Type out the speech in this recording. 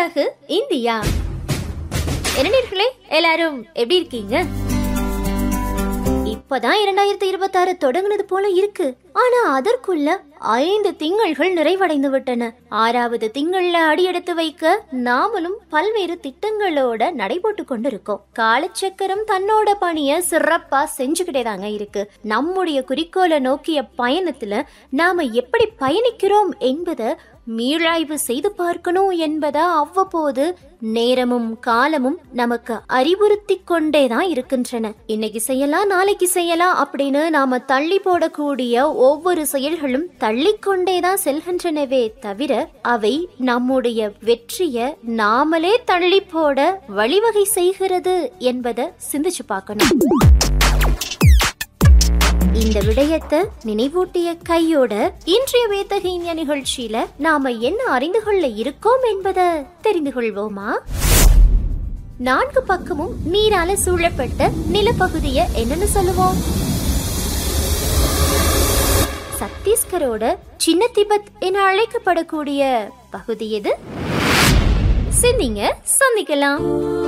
பிறகு இந்தியா என்ன நேர்களே எல்லாரும் எப்படி இருக்கீங்க இப்பதான் இரண்டாயிரத்தி இருபத்தாறு தொடங்குனது போல இருக்கு ஆனா அதற்குள்ள ஐந்து திங்கள்கள் நிறைவடைந்து விட்டன ஆறாவது திங்கள்ல அடியெடுத்து வைக்க நாமளும் பல்வேறு திட்டங்களோட நடைபோட்டு கொண்டிருக்கோம் காலச்சக்கரம் தன்னோட பணிய சிறப்பா செஞ்சுக்கிட்டே தாங்க இருக்கு நம்முடைய குறிக்கோளை நோக்கிய பயணத்துல நாம எப்படி பயணிக்கிறோம் என்பதை மீளாய்வு செய்து பார்க்கணும் என்பதை அவ்வப்போது நேரமும் காலமும் நமக்கு அறிவுறுத்தி கொண்டே தான் இருக்கின்றன இன்னைக்கு செய்யலாம் நாளைக்கு செய்யலாம் அப்படின்னு நாம தள்ளி போடக்கூடிய ஒவ்வொரு செயல்களும் தள்ளிக்கொண்டே தான் செல்கின்றனவே தவிர அவை நம்முடைய வெற்றிய நாமளே தள்ளி போட வழிவகை செய்கிறது என்பதை சிந்திச்சு பார்க்கணும் இந்த விடயத்தை நினைவூட்டிய கையோட இன்றைய வேத்தக இந்திய நிகழ்ச்சியில நாம என்ன அறிந்து கொள்ள இருக்கோம் என்பதை தெரிந்து கொள்வோமா நான்கு பக்கமும் நீரால சூழப்பட்ட நிலப்பகுதிய என்னன்னு சொல்லுவோம் சத்தீஸ்கரோட சின்ன திபெத் என அழைக்கப்படக்கூடிய பகுதி எது சிந்திங்க சந்திக்கலாம்